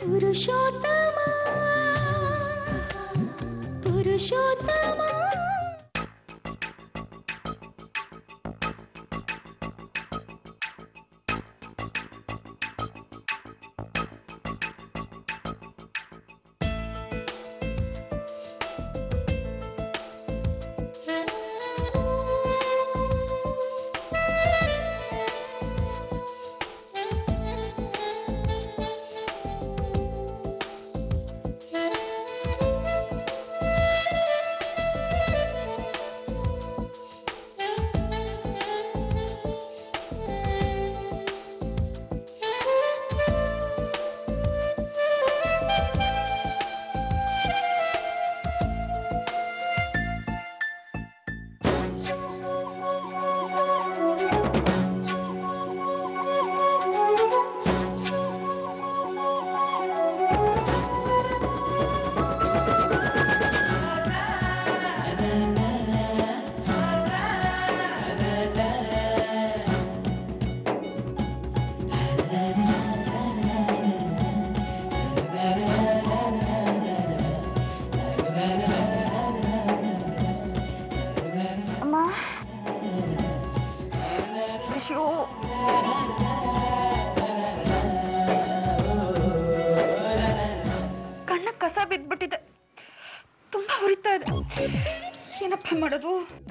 ಪುರುಷೋತ್ತಮ ಪುರುಷೋತ್ತಮ ಅಮ್ಮ ಅಯ್ಯೋ ಕಣ್ಣ ಕಸ ಬಿದ್ಬಿಟ್ಟಿದೆ ತುಂಬಾ ಉರಿತಾ ಇದೆ ಏನಪ್ಪ ಮಾಡೋದು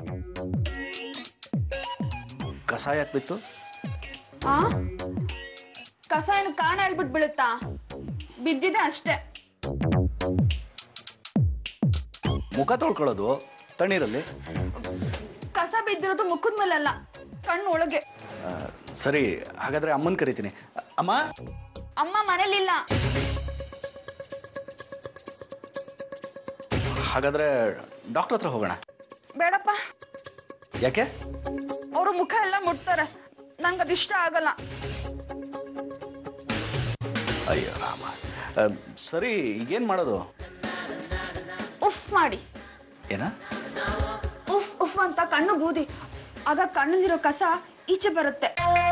ಕಸ ಯಾಕೆ ಬಿತ್ತು ಆ ಕಸ ಏನು ಕಾಣ ಹೇಳ್ಬಿಟ್ಟು ಬೀಳುತ್ತಾ ಬಿದ್ದಿದೆ ಅಷ್ಟೇ ಮುಖ ತೊಳ್ಕೊಳ್ಳೋದು ತಣ್ಣೀರಲ್ಲಿ ಕಸ ಬಿದ್ದಿರೋದು ಮುಖದ ಮೇಲಲ್ಲ ಕಣ್ಣು ಒಳಗೆ ಆ, ಸರಿ ಹಾಗಾದ್ರೆ ಅಮ್ಮನ್ ಕರಿತೀನಿ ಅಮ್ಮ ಅಮ್ಮ ಮನೇಲಿಲ್ಲ ಹಾಗಾದ್ರೆ ಡಾಕ್ಟರ್ ಹತ್ರ ಹೋಗೋಣ ಬೇಡಪ್ಪ ಯಾಕೆ ಅವರು ಮುಖ ಎಲ್ಲ ಮುಟ್ತಾರೆ ನಂಗೆ ಇಷ್ಟ ಆಗಲ್ಲ ಅಯ್ಯೋ ರಾಮ ಆ, ಸರಿ ಏನ್ ಮಾಡೋದು ಉಫ್ ಮಾಡಿ ಏನ ಉಫ್ ಉಫ್ ಅಂತ ಕಣ್ಣು ಬೂದಿ ಆಗ ಕಣ್ಣಲ್ಲಿರೋ ಕಸ ಈಚೆ ಬರುತ್ತೆ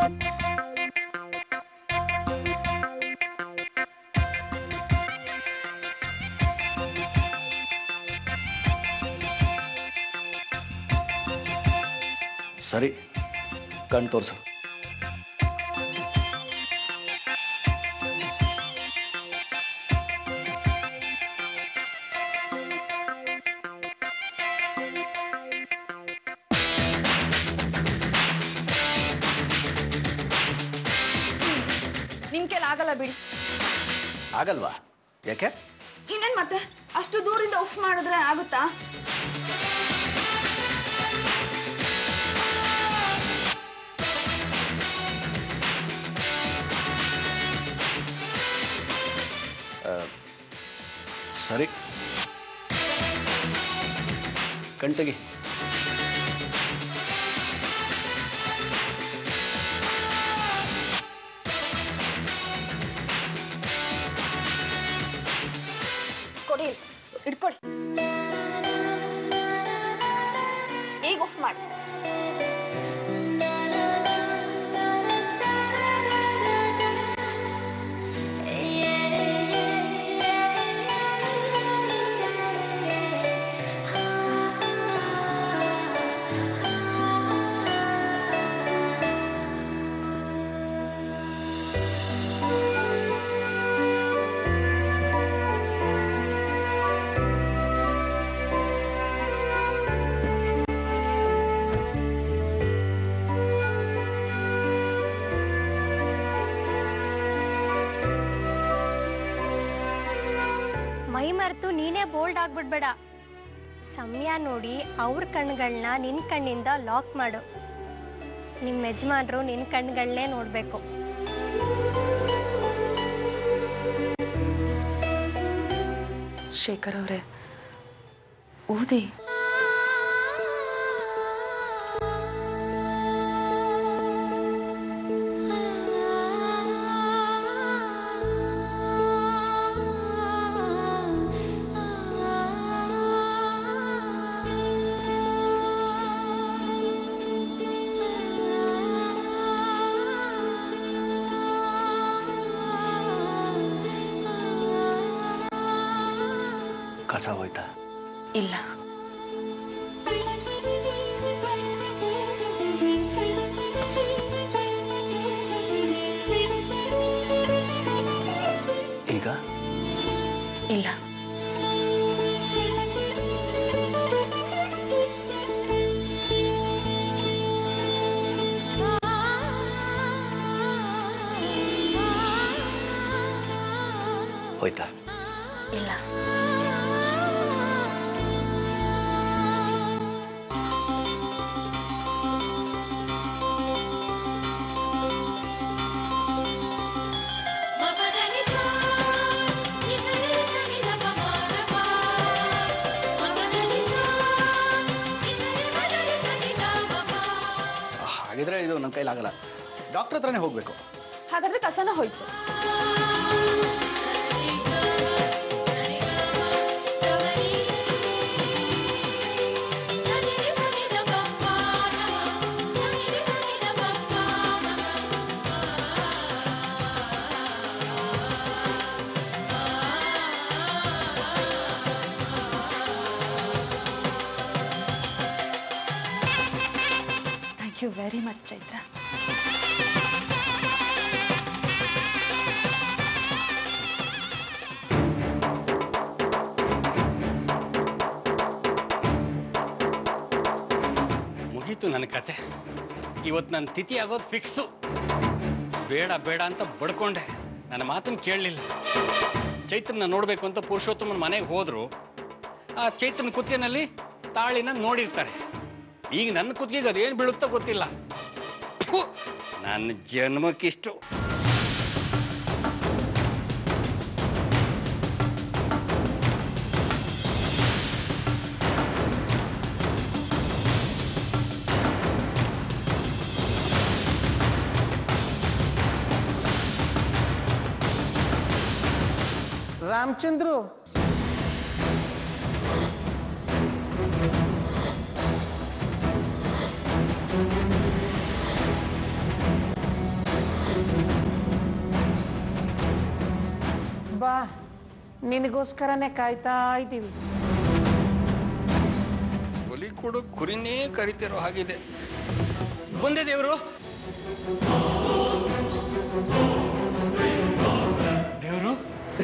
ಸರಿ ಕಣ್ ತೋರ್ಸು ನಿಮ್ ಕೈಲಿ ಆಗಲ್ಲ ಬಿಡಿ ಆಗಲ್ವಾ ಯಾಕೆ ಇನ್ನೇನ್ ಮತ್ತೆ ಅಷ್ಟು ದೂರಿಂದ ಉಫ್ ಮಾಡಿದ್ರೆ ಆಗುತ್ತಾ ಆ, ಸರಿ ಕಣ್ತೆಗಿ ಕೊಡಿ ಇಟ್ಕೊಳ್ಳಿ ಈಗ ಉಫ್ ಮಾಡಿ ಮೈ ಮರೆತು ನೀನೇ ಬೋಲ್ಡ್ ಆಗ್ಬಿಡ್ಬೇಡ ಸಮಯ ನೋಡಿ ಅವ್ರ ಕಣ್ಗಳನ್ನ ನಿನ್ ಕಣ್ಣಿಂದ ಲಾಕ್ ಮಾಡು ನಿಮ್ಮ ಯಜಮಾನ್ರು ನಿನ್ ಕಣ್ಗಳನ್ನೇ ನೋಡ್ಬೇಕು ಶೇಖರ್ ಅವರೇ ಊದಿ ಆ ಕಸ ಹೋಯ್ತಾ ಇಲ್ಲ ಈಗ ಇಲ್ಲ ಹೋಯ್ತಾ ಇಲ್ಲ ಹಾಗಿದ್ರೆ ಇದು ನನ್ನ ಕೈಲಾಗಲ್ಲ ಡಾಕ್ಟರ್ ಹತ್ರನೇ ಹೋಗ್ಬೇಕು ಹಾಗಾದ್ರೆ ಕಸನ ಹೋಯ್ತು thank you very much Chaitra ಮುಗೀತು ನನ್ನ ಕತೆ ಇವತ್ತು ನನ್ನ ತಿಥಿ ಆಗೋದು ಫಿಕ್ಸು ಬೇಡ ಬೇಡ ಅಂತ ಬಡ್ಕೊಂಡೆ ನನ್ನ ಮಾತನ್ನು ಕೇಳಲಿಲ್ಲ ಚೈತ್ರನ ನೋಡಬೇಕು ಅಂತ ಪುರುಷೋತ್ತಮನ ಮನೆಗೆ ಹೋದ್ರು ಆ ಚೈತ್ರನ ಕುತ್ತಿಗೆನಲ್ಲಿ ತಾಳಿನ ನೋಡಿರ್ತಾರೆ ಈಗ ನನ್ನ ಕುತ್ತಿಗೆಗೆ ಅದೇನು ಬೀಳುತ್ತೋ ಗೊತ್ತಿಲ್ಲ ಥು, ನನ್ನ ಜನ್ಮಕ್ಕಿಷ್ಟು ರಾಮಚಂದ್ರು ಬಾ ನಿನಗೋಸ್ಕರನೇ ಕಾಯ್ತಾ ಇದ್ದೀವಿ ಒಲಿ ಕೊಡು ಕುರಿನೇ ಕರಿತಿರೋ ಹಾಗಿದೆ ಬಂದೆ ದೇವರು ದೇವರು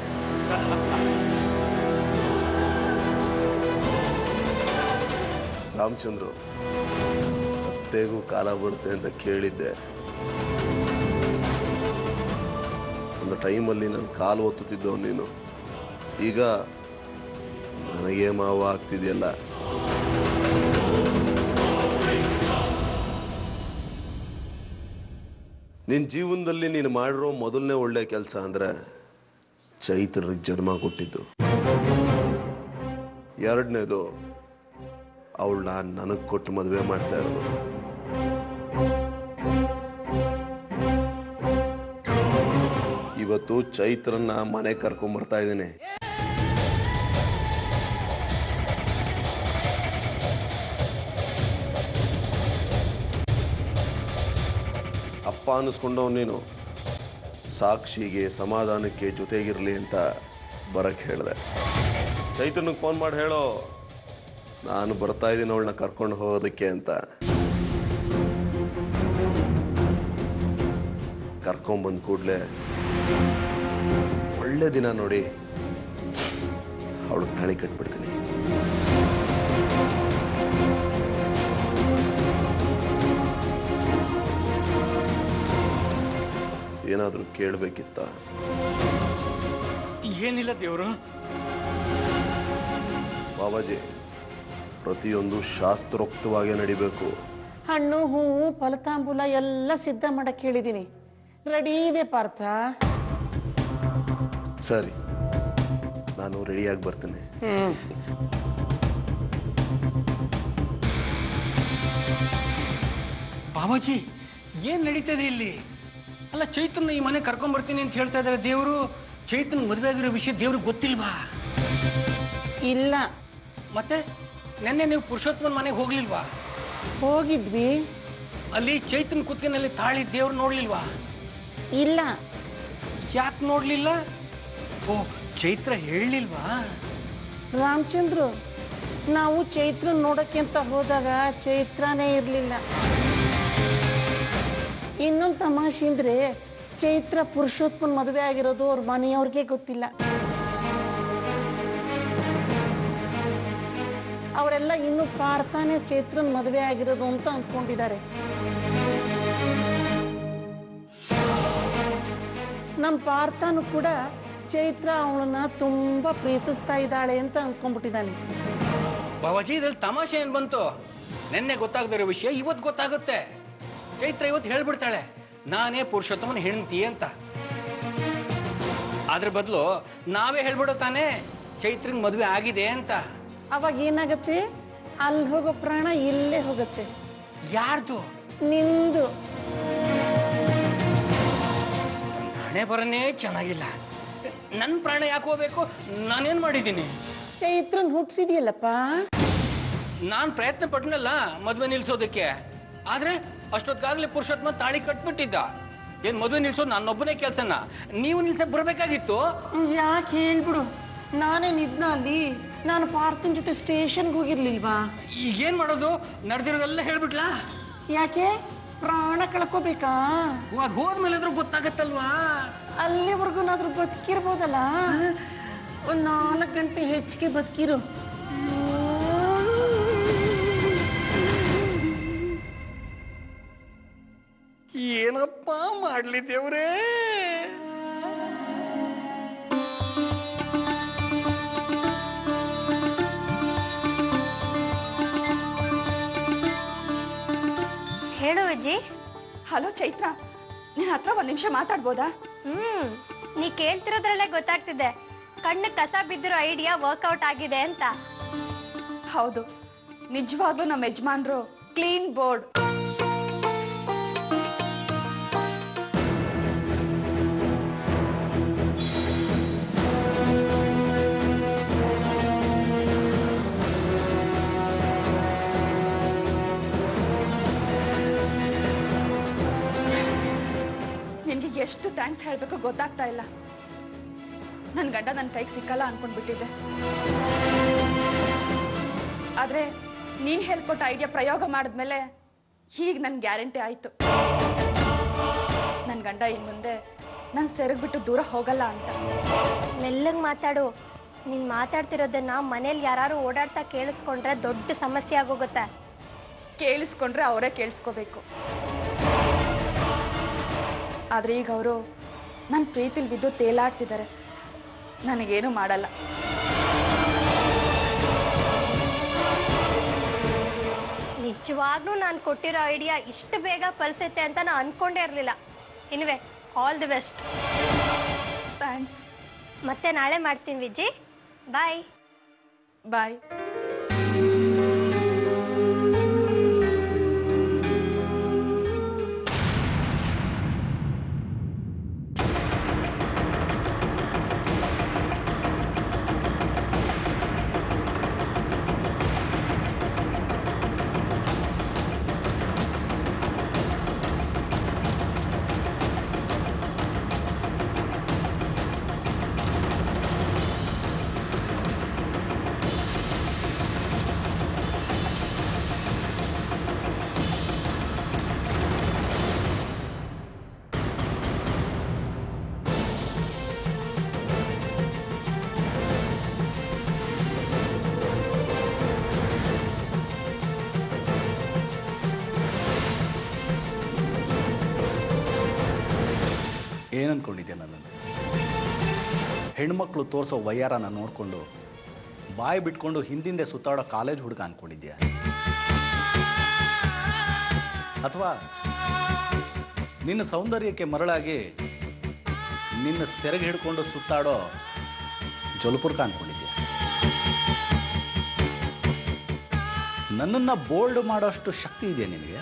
ರಾಮಚಂದ್ರು ಅತ್ತೆಗೂ ಕಾಲ ಬರುತ್ತೆ ಅಂತ ಕೇಳಿದ್ದೆ ಒಂದು ಟೈಮಲ್ಲಿ ನನ್ನ ಕಾಲು ಒತ್ತುತ್ತಿದ್ದವ್ ನೀನು ಈಗ ನನಗೆ ಮಾವ ಆಗ್ತಿದೆಯಲ್ಲ ನಿನ್ನ ಜೀವನದಲ್ಲಿ ನೀನು ಮಾಡಿರೋ ಮೊದಲನೇ ಒಳ್ಳೆ ಕೆಲಸ ಅಂದ್ರೆ ಚೈತ್ರರಿಗೆ ಜನ್ಮ ಕೊಟ್ಟಿದ್ದು ಎರಡನೇದು ಅವಳನ್ನ ನನಗೆ ಕೊಟ್ಟು ಮದುವೆ ಮಾಡ್ತಾ ಇರೋದು ಇವತ್ತು ಚೈತ್ರನ್ನ ಮನೆ ಕರ್ಕೊಂಡ್ ಬರ್ತಾ ಇದ್ದೀನಿ ಅಪ್ಪ ಅನ್ನಿಸ್ಕೊಂಡವ್ ನೀನು ಸಾಕ್ಷಿಗೆ ಸಮಾಧಾನಕ್ಕೆ ಜೊತೆಗಿರ್ಲಿ ಅಂತ ಬರಕ್ ಹೇಳಿದೆ ಚೈತನ್ಯಗೆ ಫೋನ್ ಮಾಡಿ ಹೇಳೋ ನಾನು ಬರ್ತಾ ಇದ್ದೀನಿ ಅವಳನ್ನ ಕರ್ಕೊಂಡು ಹೋಗೋದಕ್ಕೆ ಅಂತ ಕರ್ಕೊಂಬಂದ್ ಕೂಡ್ಲೆ ಒಳ್ಳೆ ದಿನ ನೋಡಿ ಅವಳು ತಾಳಿ ಕಟ್ಬಿಡ್ತೀನಿ ಏನಾದ್ರೂ ಕೇಳಬೇಕಿತ್ತ ಏನಿಲ್ಲ ದೇವರು ಬಾಬಾಜಿ ಪ್ರತಿಯೊಂದು ಶಾಸ್ತ್ರೋಕ್ತವಾಗಿ ನಡಿಬೇಕು ಹಣ್ಣು ಹೂವು ಫಲತಾಂಬೂಲ ಎಲ್ಲ ಸಿದ್ಧ ಮಾಡಕ್ ಹೇಳಿದೀನಿ ರೆಡಿ ಇದೆ ಪಾರ್ಥ ಸರಿ ನಾನು ರೆಡಿಯಾಗಿ ಬರ್ತೇನೆ ಹ್ಮ್ ಬಾಬಾಜಿ ಏನ್ ನಡೀತದೆ ಇಲ್ಲಿ ಅಲ್ಲ ಚೈತನ್ಯ ಈ ಮನೆ ಕರ್ಕೊಂಡ್ ಬರ್ತೀನಿ ಅಂತ ಹೇಳ್ತಾ ಇದಾರೆ ದೇವರು ಚೈತನ್ ಮದುವೆ ಆಗಿರೋ ವಿಷಯ ದೇವ್ರಿಗೆ ಗೊತ್ತಿಲ್ವಾ ಇಲ್ಲ ಮತ್ತೆ ನೆನ್ನೆ ನೀವು ಪುರುಷೋತ್ತಮನ್ ಮನೆಗೆ ಹೋಗ್ಲಿಲ್ವಾ ಹೋಗಿದ್ವಿ ಅಲ್ಲಿ ಚೈತನ್ ಕುತ್ತಿಗೆನಲ್ಲಿ ತಾಳಿ ದೇವ್ರು ನೋಡ್ಲಿಲ್ವಾ ಇಲ್ಲ ಯಾಕೆ ನೋಡ್ಲಿಲ್ಲ ಓ ಚೈತ್ರ ಹೇಳಲಿಲ್ವಾ ರಾಮಚಂದ್ರು ನಾವು ಚೈತ್ರ ನೋಡಕ್ಕೆ ಅಂತ ಹೋದಾಗ ಚೈತ್ರನೇ ಇರಲಿಲ್ಲ ಇನ್ನೊಂದು ತಮಾಷೆ ಅಂದ್ರೆ ಚೈತ್ರ ಪುರುಷೋತ್ತಮನ್ ಮದುವೆ ಆಗಿರೋದು ಅವ್ರ ಮನೆಯವ್ರಿಗೆ ಗೊತ್ತಿಲ್ಲ ಅವರೆಲ್ಲ ಇನ್ನು ಪಾರ್ಥಾನೆ ಚೈತ್ರನ್ ಮದುವೆ ಆಗಿರೋದು ಅಂತ ಅಂದ್ಕೊಂಡಿದ್ದಾರೆ ನಮ್ಮ ಪಾರ್ಥನು ಕೂಡ ಚೈತ್ರ ಅವಳನ್ನ ತುಂಬಾ ಪ್ರೀತಿಸ್ತಾ ಇದ್ದಾಳೆ ಅಂತ ಅಂದ್ಕೊಂಡ್ಬಿಟ್ಟಿದ್ದಾನೆ ಬಾಬಾಜಿ ಇದ್ರಲ್ಲಿ ತಮಾಷೆ ಏನ್ ಬಂತು ನಿನ್ನೆ ಗೊತ್ತಾಗದಿರೋ ವಿಷಯ ಇವತ್ತು ಗೊತ್ತಾಗುತ್ತೆ ಚೈತ್ರ ಇವತ್ತು ಹೇಳ್ಬಿಡ್ತಾಳೆ ನಾನೇ ಪುರುಷೋತ್ತಮನ ಹೆಂಡತಿ ಅಂತ ಅದ್ರ ಬದಲು ನಾವೇ ಹೇಳ್ಬಿಡೋ ತಾನೇ ಚೈತ್ರನ್ ಮದುವೆ ಆಗಿದೆ ಅಂತ ಅವಾಗ ಏನಾಗತ್ತೆ ಅಲ್ಲಿ ಹೋಗೋ ಪ್ರಾಣ ಇಲ್ಲೇ ಹೋಗುತ್ತೆ ಯಾರ್ದು ನಿಂದು ಹಣೆ ಬರನೇ ಚೆನ್ನಾಗಿಲ್ಲ ನನ್ನ ಪ್ರಾಣ ಯಾಕೆ ಹೋಗ್ಬೇಕು ನಾನೇನ್ ಮಾಡಿದ್ದೀನಿ ಚೈತ್ರನ್ ಹುಟ್ಸಿದ್ಯಲ್ಲಪ್ಪ ನಾನ್ ಪ್ರಯತ್ನ ಪಟ್ನಲ್ಲ ಮದ್ವೆ ನಿಲ್ಸೋದಕ್ಕೆ ಆದ್ರೆ ಅಷ್ಟೊತ್ತಾಗ್ಲೇ ಪುರುಷೋತ್ತಮ ತಾಳಿ ಕಟ್ಬಿಟ್ಟಿದ್ದ ಏನ್ ಮದ್ವೆ ನಿಲ್ಸೋದು ನನ್ನೊಬ್ಬನೇ ಕೆಲ್ಸನ ನೀವು ನಿಲ್ಸಕ್ ಬರ್ಬೇಕಾಗಿತ್ತು ಯಾಕೆ ಹೇಳ್ಬಿಡು ನಾನೇ ನಿದ್ನ ಅಲ್ಲಿ ನಾನು ಪಾರ್ಥನ್ ಜೊತೆ ಸ್ಟೇಷನ್ಗೆ ಹೋಗಿರ್ಲಿಲ್ವಾ ಈಗ ಏನ್ ಮಾಡೋದು ನಡೆದಿರೋದೆಲ್ಲ ಹೇಳ್ಬಿಟ್ಲಾ ಯಾಕೆ ಪ್ರಾಣ ಕಳ್ಕೋಬೇಕಾ ಇವಾಗ ಹೋದ್ಮೇಲೆ ಆದ್ರೂ ಗೊತ್ತಾಗತ್ತಲ್ವಾ ಅಲ್ಲಿವರೆಗೂನಾದ್ರೂ ಬದುಕಿರ್ಬೋದಲ್ಲ ಒಂದ್ ನಾಲ್ಕು ಗಂಟೆ ಹೆಚ್ಚಿಗೆ ಬದುಕಿರು ಏನಪ್ಪ ಮಾಡ್ಲಿ ದೇವ್ರೇ ಹೇಳು ಅಜ್ಜಿ ಹಲೋ ಚೈತ್ರ ನಿನ್ನ ಹತ್ರ ಒಂದ್ ನಿಮಿಷ ಮಾತಾಡ್ಬೋದಾ ಹ್ಮ್ ನೀ ಕೇಳ್ತಿರೋದ್ರಲ್ಲೇ ಗೊತ್ತಾಗ್ತಿದೆ ಕಣ್ಣು ಕಸ ಬಿದ್ದಿರೋ ಐಡಿಯಾ ವರ್ಕೌಟ್ ಆಗಿದೆ ಅಂತ ಹೌದು ನಿಜವಾಗ್ಲೂ ನಮ್ಮ ಯಜಮಾನ್ರು ಕ್ಲೀನ್ ಬೋರ್ಡ್ ನಿನ್ಗೆ ಎಷ್ಟು ಥ್ಯಾಂಕ್ಸ್ ಹೇಳ್ಬೇಕು ಗೊತ್ತಾಗ್ತಾ ಇಲ್ಲ ನನ್ ಗಂಡ ನನ್ನ ಕೈಗೆ ಸಿಕ್ಕಲ್ಲ ಅನ್ಕೊಂಡ್ಬಿಟ್ಟಿದ್ದೆ ಆದ್ರೆ ನೀನ್ ಹೇಳ್ಕೊಟ್ಟ ಐಡಿಯಾ ಪ್ರಯೋಗ ಮಾಡಿದ್ಮೇಲೆ ಈಗ ನನ್ ಗ್ಯಾರಂಟಿ ಆಯ್ತು ನನ್ ಗಂಡ ಇನ್ ಮುಂದೆ ನನ್ ಸೆರಗ್ ಬಿಟ್ಟು ದೂರ ಹೋಗಲ್ಲ ಅಂತ ಮೆಲ್ಲಗ್ ಮಾತಾಡು ನೀನ್ ಮಾತಾಡ್ತಿರೋದನ್ನ ಮನೇಲಿ ಯಾರು ಓಡಾಡ್ತಾ ಕೇಳಿಸ್ಕೊಂಡ್ರೆ ದೊಡ್ಡ ಸಮಸ್ಯೆ ಆಗೋಗುತ್ತೆ ಕೇಳಿಸ್ಕೊಂಡ್ರೆ ಅವರೇ ಕೇಳಿಸ್ಕೋಬೇಕು ಆದ್ರೆ ಈಗ ಅವರು ನನ್ನ ಪ್ರೀತಿಲ್ ಬಿದ್ದು ತೇಲಾಡ್ತಿದ್ದಾರೆ ನನಗೇನು ಮಾಡಲ್ಲ ನಿಜವಾಗ್ಲೂ ನಾನು ಕೊಟ್ಟಿರೋ ಐಡಿಯಾ ಇಷ್ಟು ಬೇಗ ಫಲಿಸುತ್ತೆ ಅಂತ ನಾನು ಅನ್ಕೊಂಡೇ ಇರಲಿಲ್ಲ ಇನ್ವೆ ಆಲ್ ದಿ ಬೆಸ್ಟ್ ಥ್ಯಾಂಕ್ಸ್ ಮತ್ತೆ ನಾಳೆ ಮಾಡ್ತೀನಿ ವಿಜಿ ಬಾಯ್ ಬಾಯ್ ಏನು ಅನ್ಕೊಂಡಿದ್ದೆ ನನ್ನನ್ನು ಹೆಣ್ಮಕ್ಳು ತೋರಿಸೋ ವಯ್ಯಾರನ ನೋಡಿಕೊಂಡು ಬಾಯಿ ಬಿಟ್ಕೊಂಡು ಹಿಂದಿಂದೆ ಸುತ್ತಾಡೋ ಕಾಲೇಜ್ ಹುಡುಗ ಅನ್ಕೊಂಡಿದ್ಯಾ ಅಥವಾ ನಿನ್ನ ಸೌಂದರ್ಯಕ್ಕೆ ಮರಳಾಗಿ ನಿನ್ನ ಸೆರಗಿ ಹಿಡ್ಕೊಂಡು ಸುತ್ತಾಡೋ ಜೊಲ್ಪುರ್ಕ ಅನ್ಕೊಂಡಿದ್ಯಾ ನನ್ನನ್ನ ಬೋಲ್ಡ್ ಮಾಡೋಷ್ಟು ಶಕ್ತಿ ಇದೆಯಾ ನಿನಗೆ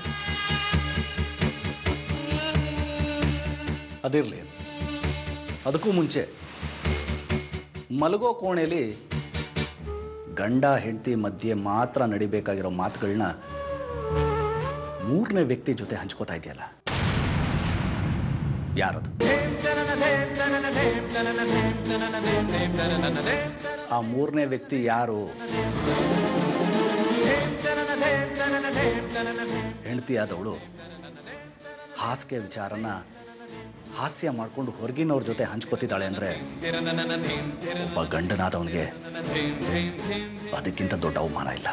ಅದಿರಲಿ ಅದಕ್ಕೂ ಮುಂಚೆ ಮಲಗೋ ಕೋಣೆಯಲ್ಲಿ ಗಂಡ ಹೆಂಡತಿ ಮಧ್ಯೆ ಮಾತ್ರ ನಡಿಬೇಕಾಗಿರೋ ಮಾತುಗಳನ್ನ ಮೂರನೇ ವ್ಯಕ್ತಿ ಜೊತೆ ಹಂಚ್ಕೋತಾ ಇದೆಯಲ್ಲ ಯಾರದು ಆ ಮೂರನೇ ವ್ಯಕ್ತಿ ಯಾರು ಹೆಂಡತಿಯಾದವಳು ಹಾಸಿಗೆ ವಿಚಾರನ ಹಾಸ್ಯ ಮಾಡ್ಕೊಂಡು ಹೊರಗಿನವ್ರ ಜೊತೆ ಹಂಚ್ಕೋತಿದ್ದಾಳೆ ಅಂದ್ರೆ ಒಬ್ಬ ಗಂಡನಾದವನಿಗೆ ಅದಕ್ಕಿಂತ ದೊಡ್ಡ ಅವಮಾನ ಇಲ್ಲ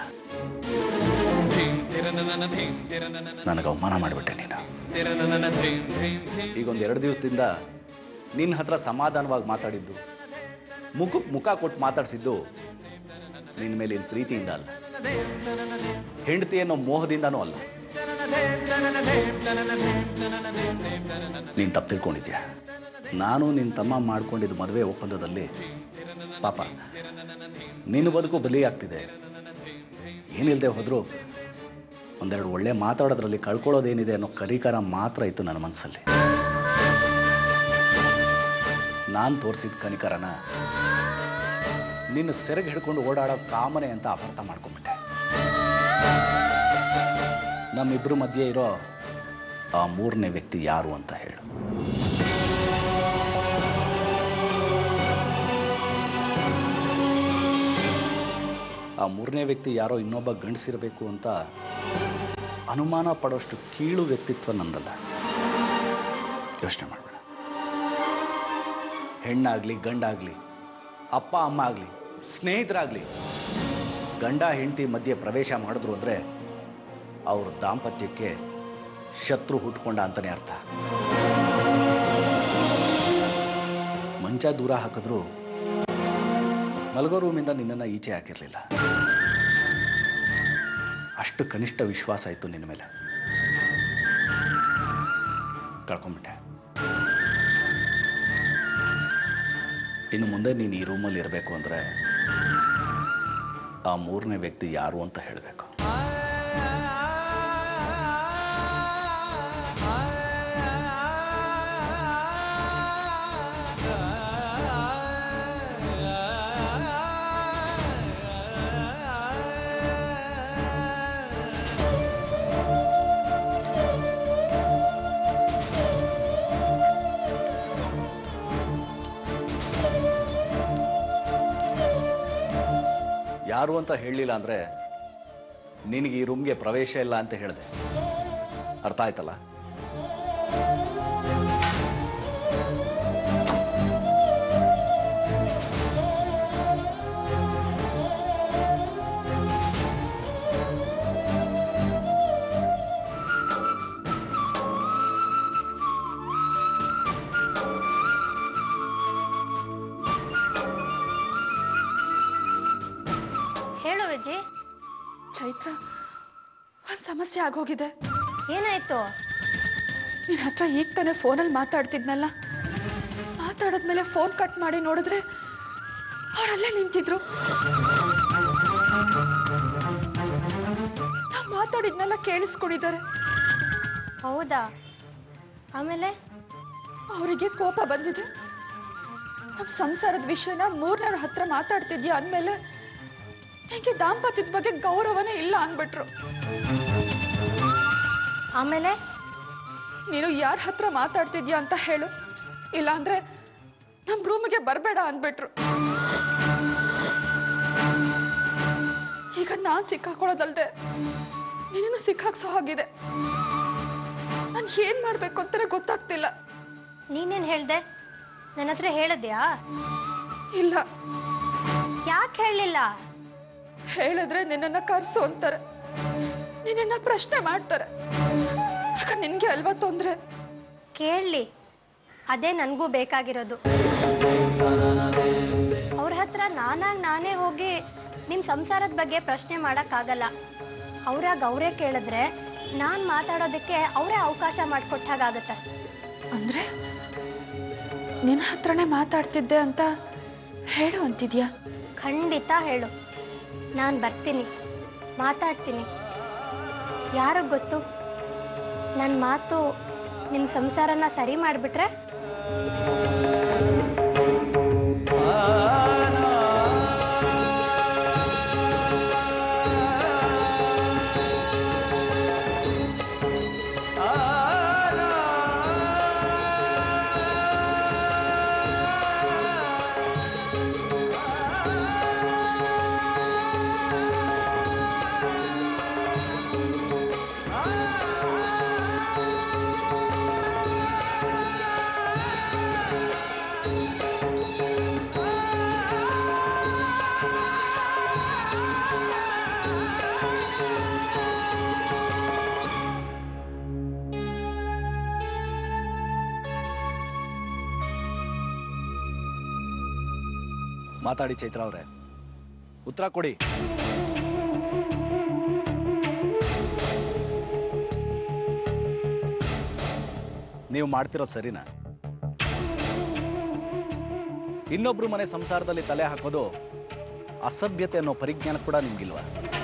ನನಗೆ ಅವಮಾನ ಮಾಡಿಬಿಟ್ಟೆ ನೀನು ಈಗ ಒಂದು ಎರಡು ದಿವಸದಿಂದ ನಿನ್ನ ಹತ್ರ ಸಮಾಧಾನವಾಗಿ ಮಾತಾಡಿದ್ದು ಮುಖಕ್ಕೆ ಮುಖ ಕೊಟ್ಟು ಮಾತಾಡಿಸಿದ್ದು ನಿನ್ನ ಮೇಲೆ ಇನ್ ಪ್ರೀತಿಯಿಂದ ಅಲ್ಲ ಹೆಂಡತಿ ಅನ್ನೋ ಮೋಹದಿಂದನೂ ಅಲ್ಲ ನೀನು ತಪ್ಪು ತಿಳ್ಕೊಂಡಿದ್ಯಾ ನಾನು ನಿನ್ನ ತಮ್ಮ ಮಾಡ್ಕೊಂಡಿದ್ದು ಮದುವೆ ಒಪ್ಪಂದದಲ್ಲಿ ಪಾಪ ನಿನ್ನ ಬದುಕು ಬಲಿಯಾಗ್ತಿದೆ ಏನಿಲ್ಲದೆ ಹೋದ್ರು ಒಂದೆರಡು ಒಳ್ಳೆ ಮಾತಾಡೋದ್ರಲ್ಲಿ ಕಳ್ಕೊಳ್ಳೋದೇನಿದೆ ಅನ್ನೋ ಕರಿಕಾರ ಮಾತ್ರ ಇತ್ತು ನನ್ನ ಮನಸ್ಸಲ್ಲಿ ನಾನು ತೋರಿಸಿದ ಕನಿಕರನ ನಿನ್ನ ಸೆರಗ್ ಹಿಡ್ಕೊಂಡು ಓಡಾಡೋ ಕಾಮನೆ ಅಂತ ಅಪಾರ್ಥ ಮಾಡ್ಕೊಂಡ್ಬಿಟ್ಟೆ ನಮ್ಮಿಬ್ರು ಮಧ್ಯೆ ಇರೋ ಆ ಮೂರನೇ ವ್ಯಕ್ತಿ ಯಾರು ಅಂತ ಹೇಳು ಆ ಮೂರನೇ ವ್ಯಕ್ತಿ ಯಾರೋ ಇನ್ನೊಬ್ಬ ಗಂಡಸಿರಬೇಕು ಅಂತ ಅನುಮಾನ ಪಡೋಷ್ಟು ಕೀಳು ವ್ಯಕ್ತಿತ್ವ ನಂದಲ್ಲ ಯೋಚನೆ ಮಾಡಬೇಡ ಹೆಣ್ಣಾಗ್ಲಿ ಗಂಡಾಗ್ಲಿ ಅಪ್ಪ ಅಮ್ಮ ಆಗ್ಲಿ ಸ್ನೇಹಿತರಾಗ್ಲಿ ಗಂಡ ಹೆಂಡತಿ ಮಧ್ಯೆ ಪ್ರವೇಶ ಮಾಡಿದ್ರು ಅಂದ್ರೆ ಅವ್ರ ದಾಂಪತ್ಯಕ್ಕೆ ಶತ್ರು ಹುಟ್ಕೊಂಡ ಅಂತಾನೆ ಅರ್ಥ ಮಂಚ ದೂರ ಹಾಕಿದ್ರು ಮಲಗೋ ರೂಮಿಂದ ನಿನ್ನನ್ನು ಈಚೆ ಹಾಕಿರ್ಲಿಲ್ಲ ಅಷ್ಟು ಕನಿಷ್ಠ ವಿಶ್ವಾಸ ಇತ್ತು ನಿನ್ನ ಮೇಲೆ ಕಳ್ಕೊಂಬಿಟ್ಟೆ ಇನ್ನು ಮುಂದೆ ನೀನು ಈ ರೂಮಲ್ಲಿ ಇರಬೇಕು ಅಂದ್ರೆ ಆ ಮೂರನೇ ವ್ಯಕ್ತಿ ಯಾರು ಅಂತ ಹೇಳಬೇಕು ಯಾರು ಅಂತ ಹೇಳಲಿಲ್ಲ ಅಂದ್ರೆ ನಿನಗೆ ಈ ರೂಮ್ಗೆ ಪ್ರವೇಶ ಇಲ್ಲ ಅಂತ ಹೇಳಿದೆ ಅರ್ಥ ಆಯ್ತಲ್ಲ ಹೇಳು ವಿಜಿ ಚೈತ್ರ ಒಂದ್ ಸಮಸ್ಯೆ ಆಗೋಗಿದೆ ಏನಾಯ್ತು ನಿನ್ ಹತ್ರ ಈಗ ತಾನೇ ಫೋನಲ್ಲಿ ಮಾತಾಡ್ತಿದ್ನಲ್ಲ ಮಾತಾಡದ್ಮೇಲೆ ಫೋನ್ ಕಟ್ ಮಾಡಿ ನೋಡಿದ್ರೆ ಅವರಲ್ಲೇ ನಿಂತಿದ್ರು ನಾವ್ ಮಾತಾಡಿದ್ನೆಲ್ಲ ಕೇಳಿಸ್ಕೊಂಡಿದ್ದಾರೆ ಹೌದಾ ಆಮೇಲೆ ಅವರಿಗೆ ಕೋಪ ಬಂದಿದೆ ನಮ್ ಸಂಸಾರದ ವಿಷಯನ ಮೂರನೇವ್ರ ಹತ್ರ ಮಾತಾಡ್ತಿದ್ಯಾ ಅಂದ್ಮೇಲೆ ನಿಂಗೆ ದಾಂಪತ್ಯದ ಬಗ್ಗೆ ಗೌರವನೇ ಇಲ್ಲ ಅಂದ್ಬಿಟ್ರು ಆಮೇಲೆ ನೀನು ಯಾರ ಹತ್ರ ಮಾತಾಡ್ತಿದ್ಯಾ ಅಂತ ಹೇಳು ಇಲ್ಲಾಂದ್ರೆ ನಮ್ ರೂಮಿಗೆ ಬರಬೇಡ ಅಂದ್ಬಿಟ್ರು ಈಗ ನಾನ್ ಸಿಕ್ಕಾಕೊಳ್ಳೋದಲ್ದೆ ನೀನು ಸಿಕ್ಕಾಕ್ಸೋ ಹಾಗಿದೆ ನಾನು ಏನ್ ಮಾಡ್ಬೇಕು ಅಂತಾನೆ ಗೊತ್ತಾಗ್ತಿಲ್ಲ ನೀನೇನ್ ಹೇಳ್ದೆ ನನ್ನ ಹತ್ರ ಹೇಳಿದ್ಯಾ ಇಲ್ಲ ಯಾಕೆ ಹೇಳಲಿಲ್ಲ ಹೇಳಿದ್ರೆ ನಿನ್ನನ್ನ ಕರ್ಸು ಅಂತಾರೆ ನಿನ್ನನ್ನ ಪ್ರಶ್ನೆ ಮಾಡ್ತಾರೆ ಆಗ ನಿನ್ಗೆ ಅಲ್ವಾ ತೊಂದ್ರೆ ಕೇಳಲಿ ಅದೇ ನನಗೂ ಬೇಕಾಗಿರೋದು ಅವ್ರ ಹತ್ರ ನಾನಾಗ್ ನಾನೇ ಹೋಗಿ ನಿಮ್ಮ ಸಂಸಾರದ ಬಗ್ಗೆ ಪ್ರಶ್ನೆ ಮಾಡೋಕ್ಕಾಗಲ್ಲ ಅವ್ರಾಗ ಅವರೇ ಕೇಳಿದ್ರೆ ನಾನು ಮಾತಾಡೋದಕ್ಕೆ ಅವರೇ ಅವಕಾಶ ಮಾಡಿಕೊಟ್ಟಾಗತ್ತೆ ಅಂದ್ರೆ ನಿನ್ನ ಹತ್ರನೇ ಮಾತಾಡ್ತಿದ್ದೆ ಅಂತ ಹೇಳು ಅಂತಿದ್ಯಾ ಖಂಡಿತ ಹೇಳು ನಾನು ಬರ್ತೀನಿ ಮಾತಾಡ್ತೀನಿ ಯಾರಿಗೆ ಗೊತ್ತು ನನ್ನ ಮಾತು ನಿಮ್ಮ ಸಂಸಾರನ ಸರಿ ಮಾಡಿಬಿಟ್ರೆ ಆ ಮಾತಾಡಿ ಚೈತ್ರ ಅವರೇ ಉತ್ತರ ಕೊಡಿ ನೀವು ಮಾಡ್ತಿರೋದು ಸರಿನಾ ಇನ್ನೊಬ್ರು ಮನೆ ಸಂಸಾರದಲ್ಲಿ ತಲೆ ಹಾಕೋದು ಅಸಭ್ಯತೆ ಅನ್ನೋ ಪರಿಜ್ಞಾನ ಕೂಡ ನಿಮ್ಗಿಲ್ವಾ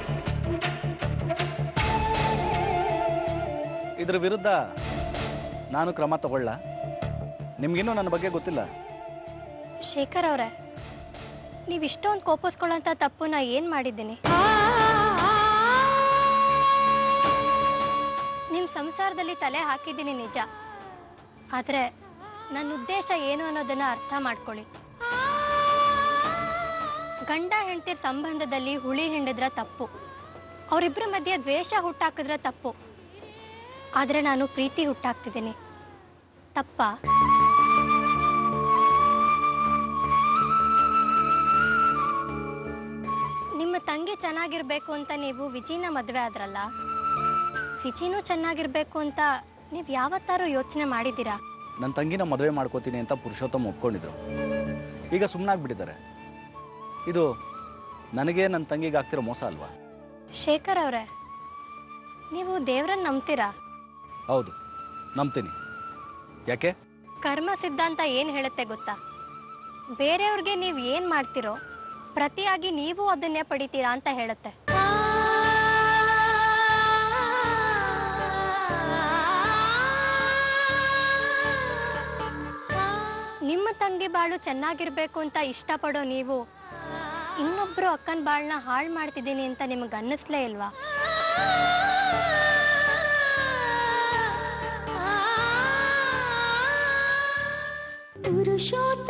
ಇದ್ರ ವಿರುದ್ಧ ನಾನು ಕ್ರಮ ತಗೊಳ್ಳ ನಿಮ್ಗಿನ್ನೂ ನನ್ನ ಬಗ್ಗೆ ಗೊತ್ತಿಲ್ಲ ಶೇಖರ್ ಅವರೇ ನೀವು ಇಷ್ಟೊಂದು ಕೋಪಿಸ್ಕೊಳ್ಳೋಂಥ ತಪ್ಪು ನಾ ಏನು ಮಾಡಿದ್ದೀನಿ ನಿಮ್ಮ ಸಂಸಾರದಲ್ಲಿ ತಲೆ ಹಾಕಿದ್ದೀನಿ ನಿಜ ಆದರೆ ನನ್ನ ಉದ್ದೇಶ ಏನು ಅನ್ನೋದನ್ನ ಅರ್ಥ ಮಾಡ್ಕೊಳ್ಳಿ ಗಂಡ ಹೆಂಡತಿರ ಸಂಬಂಧದಲ್ಲಿ ಹುಳಿ ಹಿಂಡಿದ್ರ ತಪ್ಪು ಅವರಿಬ್ಬರ ಮಧ್ಯೆ ದ್ವೇಷ ಹುಟ್ಟಾಕಿದ್ರ ತಪ್ಪು ಆದರೆ ನಾನು ಪ್ರೀತಿ ಹುಟ್ಟಾಕ್ತಿದ್ದೀನಿ ತಪ್ಪಾ ನಿಮ್ಮ ತಂಗಿ ಚೆನ್ನಾಗಿರ್ಬೇಕು ಅಂತ ನೀವು ವಿಜಿನ ಮದುವೆ ಆದ್ರಲ್ಲ ವಿಜಿನೂ ಚೆನ್ನಾಗಿರ್ಬೇಕು ಅಂತ ನೀವು ಯಾವತ್ತಾರು ಯೋಚನೆ ಮಾಡಿದ್ದೀರಾ ನನ್ನ ತಂಗಿನ ಮದುವೆ ಮಾಡ್ಕೋತೀನಿ ಅಂತ ಪುರುಷೋತ್ತಮ್ ಒಪ್ಕೊಂಡಿದ್ರು ಈಗ ಸುಮ್ಮನಾಗ್ಬಿಟ್ಟಿದ್ದಾರೆ ಇದು ನನಗೆ ನನ್ನ ತಂಗಿಗೆ ಆಗ್ತಿರೋ ಮೋಸ ಅಲ್ವಾ ಶೇಖರ್ ಅವರೇ ನೀವು ದೇವ್ರನ್ನ ನಂಬ್ತೀರಾ ಹೌದು ನಂಬ್ತೀನಿ ಯಾಕೆ ಕರ್ಮ ಸಿದ್ಧಾಂತ ಏನ್ ಹೇಳುತ್ತೆ ಗೊತ್ತಾ ಬೇರೆಯವ್ರಿಗೆ ನೀವು ಏನ್ ಮಾಡ್ತಿರೋ ಪ್ರತಿಯಾಗಿ ನೀವು ಅದನ್ನೇ ಪಡಿತೀರಾ ಅಂತ ಹೇಳುತ್ತೆ ನಿಮ್ಮ ತಂಗಿ ಬಾಳು ಚೆನ್ನಾಗಿರ್ಬೇಕು ಅಂತ ಇಷ್ಟಪಡೋ ನೀವು ಇನ್ನೊಬ್ರು ಅಕ್ಕನ ಬಾಳ್ನ ಹಾಳು ಮಾಡ್ತಿದ್ದೀನಿ ಅಂತ ನಿಮ್ಗೆ ಅನ್ನಿಸ್ಲೇ ಇಲ್ವಾ ಪುರುಷೋತ್ತಮ